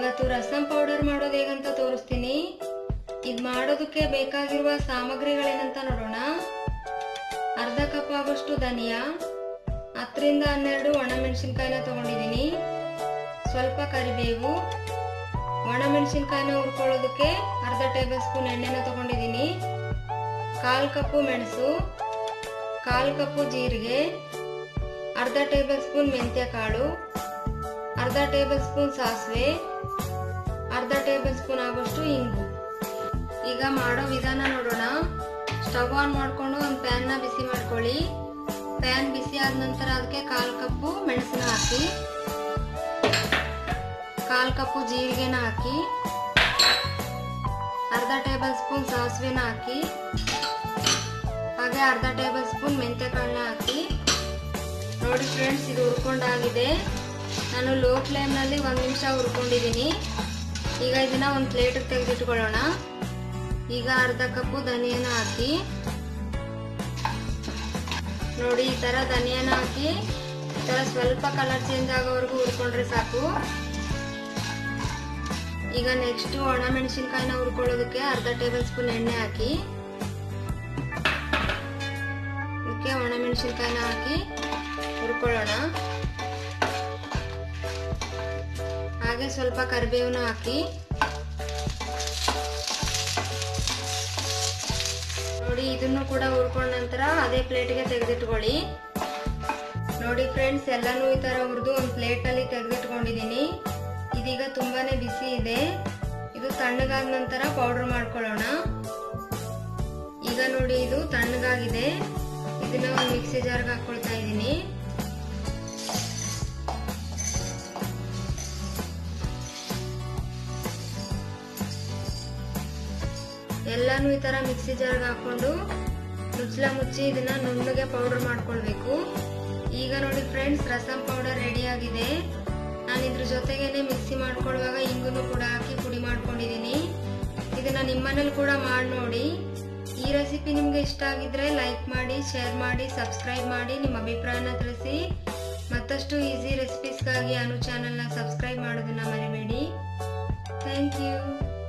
ಇವತ್ತು ರಸಂ ಪೌಡರ್ ಮಾಡೋದು ಹೇಗಂತ ತೋರಿಸ್ತೀನಿ ಇದು ಮಾಡೋದಕ್ಕೆ ಬೇಕಾಗಿರುವ ಸಾಮಗ್ರಿಗಳೇನಂತ ನೋಡೋಣ ಅರ್ಧ ಕಪ್ ಆಗೋಷ್ಟು ಧನಿಯಾ ಹತ್ತರಿಂದ ಹನ್ನೆರಡು ಒಣಮೆಣಸಿನ್ಕಾಯಿನ ತಗೊಂಡಿದ್ದೀನಿ ಸ್ವಲ್ಪ ಕರಿಬೇವು ಒಣಮೆಣಸಿನ್ಕಾಯಿನ ಹುರ್ಕೊಳ್ಳೋದಕ್ಕೆ ಅರ್ಧ ಟೇಬಲ್ ಸ್ಪೂನ್ ಎಣ್ಣೆನ ತಗೊಂಡಿದ್ದೀನಿ ಕಾಲು ಕಪ್ಪು ಮೆಣಸು ಕಾಲು ಕಪ್ಪು ಜೀರಿಗೆ ಅರ್ಧ ಟೇಬಲ್ ಸ್ಪೂನ್ ಮೆಂತ್ಯ ಕಾಳು ಅರ್ಧ ಟೇಬಲ್ ಸ್ಪೂನ್ ಸಾಸಿವೆ ಅರ್ಧ ಟೇಬಲ್ ಸ್ಪೂನ್ ಆಗೋಷ್ಟು ಇಂಗು ಈಗ ಮಾಡೋ ವಿಧಾನ ನೋಡೋಣ ಸ್ಟವ್ ಆನ್ ಮಾಡಿಕೊಂಡು ಒಂದು ಪ್ಯಾನ್ನ ಬಿಸಿ ಮಾಡ್ಕೊಳ್ಳಿ ಪ್ಯಾನ್ ಬಿಸಿ ಆದ ನಂತರ ಅದಕ್ಕೆ ಕಾಲು ಕಪ್ಪು ಮೆಣಸನ್ನ ಹಾಕಿ ಕಾಲು ಕಪ್ಪು ಜೀರಿಗೆನ ಹಾಕಿ ಅರ್ಧ ಟೇಬಲ್ ಸ್ಪೂನ್ ಸಾಸಿವೆನ ಹಾಕಿ ಹಾಗೆ ಅರ್ಧ ಟೇಬಲ್ ಸ್ಪೂನ್ ಮೆಂತ್ಯ ಕಾಳನ್ನ ಹಾಕಿ ನೋಡಿ ಫ್ರೆಂಡ್ಸ್ ಇದು ಹುರ್ಕೊಂಡಾಗಿದೆ ನಾನು ಲೋ ಫ್ಲೇಮ್ನಲ್ಲಿ ಒಂದು ನಿಮಿಷ ಹುರ್ಕೊಂಡಿದ್ದೀನಿ ಈಗ ಇದನ್ನ ಒಂದು ಪ್ಲೇಟಿಗೆ ತೆಗೆದಿಟ್ಕೊಳ್ಳೋಣ ಈಗ ಅರ್ಧ ಕಪ್ಪು ಧನಿಯಾನ ಹಾಕಿ ನೋಡಿ ಈ ಥರ ಧನಿಯಾನ ಹಾಕಿ ಈ ಥರ ಸ್ವಲ್ಪ ಕಲರ್ ಚೇಂಜ್ ಆಗೋವರೆಗೂ ಹುರ್ಕೊಂಡ್ರೆ ಸಾಕು ಈಗ ನೆಕ್ಸ್ಟ್ ಒಣ ಮೆಣಸಿನ್ಕಾಯಿನ ಹುರ್ಕೊಳ್ಳೋದಕ್ಕೆ ಅರ್ಧ ಟೇಬಲ್ ಸ್ಪೂನ್ ಎಣ್ಣೆ ಹಾಕಿ ಇದಕ್ಕೆ ಒಣ ಮೆಣಸಿನ್ಕಾಯಿನ ಹಾಕಿ ಹುರ್ಕೊಳ್ಳೋಣ ಹಾಗೆ ಸ್ವಲ್ಪ ಕರಿಬೇವನ್ನ ಹಾಕಿ ನೋಡಿ ಇದನ್ನು ಕೂಡ ಹುರ್ಕೊಂಡ ನಂತರ ಅದೇ ಪ್ಲೇಟ್ಗೆ ತೆಗೆದಿಟ್ಕೊಳ್ಳಿ ನೋಡಿ ಫ್ರೆಂಡ್ಸ್ ಎಲ್ಲಾನು ಈ ತರ ಹುರಿದು ಒಂದು ಪ್ಲೇಟಲ್ಲಿ ತೆಗೆದಿಟ್ಕೊಂಡಿದ್ದೀನಿ ಇದೀಗ ತುಂಬಾನೇ ಬಿಸಿ ಇದೆ ಇದು ತಣ್ಣಗಾದ ನಂತರ ಪೌಡರ್ ಮಾಡ್ಕೊಳ್ಳೋಣ ಈಗ ನೋಡಿ ಇದು ತಣ್ಣಗಾಗಿದೆ ಇದನ್ನ ಒಂದು ಮಿಕ್ಸಿ ಜಾರ್ಗೆ ಹಾಕೊಳ್ತಾ ಇದ್ದೀನಿ ಎಲ್ಲಾನು ಈ ತರ ಮಿಕ್ಸಿ ಜಾರ್ಗೆ ಹಾಕೊಂಡು ಮುಚ್ಚಲ ಮುಚ್ಚಿ ಇದನ್ನ ನುಣ್ಣಗೆ ಪೌಡರ್ ಮಾಡ್ಕೊಳ್ಬೇಕು ಈಗ ನೋಡಿ ಫ್ರೆಂಡ್ಸ್ ರಸಂ ಪೌಡರ್ ರೆಡಿ ಆಗಿದೆ ನಾನು ಇದ್ರ ಜೊತೆಗೇನೆ ಮಿಕ್ಸಿ ಮಾಡ್ಕೊಳ್ಳುವಾಗ ಇಂಗುನು ಕೂಡ ಹಾಕಿ ಪುಡಿ ಮಾಡ್ಕೊಂಡಿದ್ದೀನಿ ಇದನ್ನ ನಿಮ್ಮನೇಲಿ ಕೂಡ ಮಾಡಿ ನೋಡಿ ಈ ರೆಸಿಪಿ ನಿಮ್ಗೆ ಇಷ್ಟ ಆಗಿದ್ರೆ ಲೈಕ್ ಮಾಡಿ ಶೇರ್ ಮಾಡಿ ಸಬ್ಸ್ಕ್ರೈಬ್ ಮಾಡಿ ನಿಮ್ಮ ಅಭಿಪ್ರಾಯನ ತಿಳಿಸಿ ಮತ್ತಷ್ಟು ಈಸಿ ರೆಸಿಪೀಸ್ಗಾಗಿ ಅನು ಚಾನಲ್ನ ಸಬ್ಸ್ಕ್ರೈಬ್ ಮಾಡೋದನ್ನ ಮರಿಬೇಡಿ ಥ್ಯಾಂಕ್ ಯು